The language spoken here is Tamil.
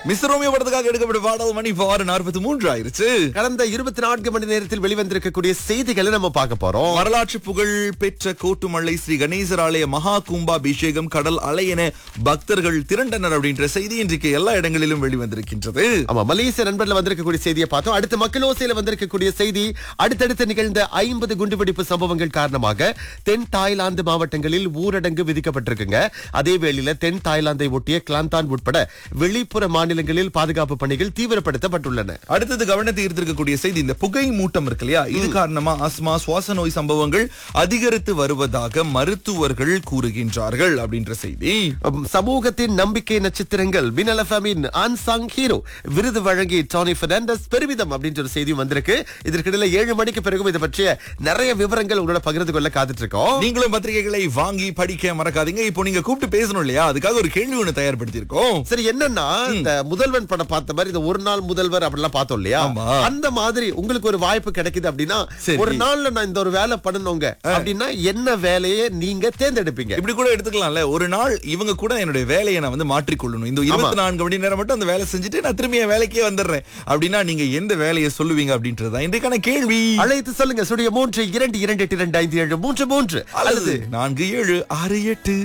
மிஸ்ரோமிய படத்துக்காக எடுக்கப்பட்ட பாடல் மணி இப்போ ஆறு நாற்பத்தி மூன்று ஆயிருச்சு கடந்த இருபத்தி நான்கு மணி நேரத்தில் வெளிவந்திருக்கக்கூடிய செய்திகளை நம்ம பார்க்க போறோம் வரலாற்று புகழ் பெற்ற கோட்டுமல்லை ஸ்ரீ கணேசர் ஆலய மகா கும்பாபிஷேகம் கடல் அலை என பக்தர்கள் திரண்டனர் அப்படின்ற செய்தி இன்றைக்கு எல்லா இடங்களிலும் வெளிவந்திருக்கின்றது ஆமா மலேசிய நண்பர்ல வந்திருக்கக்கூடிய செய்தியை பார்த்தோம் அடுத்து மக்களோசையில வந்திருக்கக்கூடிய செய்தி அடுத்தடுத்து நிகழ்ந்த ஐம்பது குண்டுவெடிப்பு சம்பவங்கள் காரணமாக தென் தாய்லாந்து மாவட்டங்களில் ஊரடங்கு விதிக்கப்பட்டிருக்குங்க அதே வேளையில தென் தாய்லாந்தை ஒட்டிய கிளாந்தான் உட்பட வெளிப்புற மாநிலங்களில் பாதுகாப்பு பணிகள் தீவிரப்படுத்தப்பட்டுள்ளன அடுத்தது கவனத்தை ஈர்த்திருக்கக்கூடிய செய்தி இந்த புகை மூட்டம் இருக்கு இல்லையா இது காரணமா ஆஸ்மா சுவாச நோய் சம்பவங்கள் அதிகரித்து வருவதாக மருத்துவர்கள் கூறுகின்றார்கள் அப்படின்ற செய்தி உம், சமூகத்தின் நம்பிக்கை நட்சத்திரங்கள் வினல் எஃப்எம்மின் அன்சாங் ஹீரோ விருது வழங்கி டானி பெர்னாண்டஸ் பெருமிதம் அப்படின்ற ஒரு செய்தியும் வந்திருக்கு இதற்கிடையில ஏழு மணிக்கு பிறகும் இதை பற்றிய நிறைய விவரங்கள் உங்களோட பகிர்ந்து கொள்ள காத்துட்டு இருக்கோம் நீங்களும் பத்திரிகைகளை வாங்கி படிக்க மறக்காதீங்க இப்போ நீங்க கூப்பிட்டு பேசணும் இல்லையா அதுக்காக ஒரு கேள்வி ஒண்ணு தயார்படுத்தி இருக்கோம் சரி என்னன்னா இந்த முதல்வன் படம் பார்த்த மாதிரி இந்த ஒரு நாள் முதல்வர் அப்படிலாம் பார்த்தோம் இல்லையா ஆமா. அந்த மாதிரி உங்களுக்கு ஒரு வாய்ப்பு கிடைக்குது அப்படின்னா சரி. ஒரு நாள்ல நான் இந்த ஒரு வேலை பண்ணணுங்க அப்படின்னா என்ன வேலையை நீங்க தேர்ந்தெடுப்பீங்க இப்படி கூட எடுத்துக்கலாம்ல ஒரு நாள் இவங்க கூட என்னுடைய வேலையை நான் வந்து மாற்றிக்கொள்ளணும் இந்த இருபத்தி நான்கு மணி நேரம் மட்டும் அந்த வேலை செஞ்சுட்டு நான் திரும்பி என் வேலைக்கே வந்துடுறேன் அப்படின்னா நீங்க எந்த வேலையை சொல்லுவீங்க அப்படின்றதுதான் இன்றைக்கான கேள்வி அழைத்து சொல்லுங்க சுடிய மூன்று இரண்டு இரண்டு எட்டு இரண்டு ஐந்து ஏழு மூன்று மூன்று அல்லது நான்கு ஏழு ஆறு எட்டு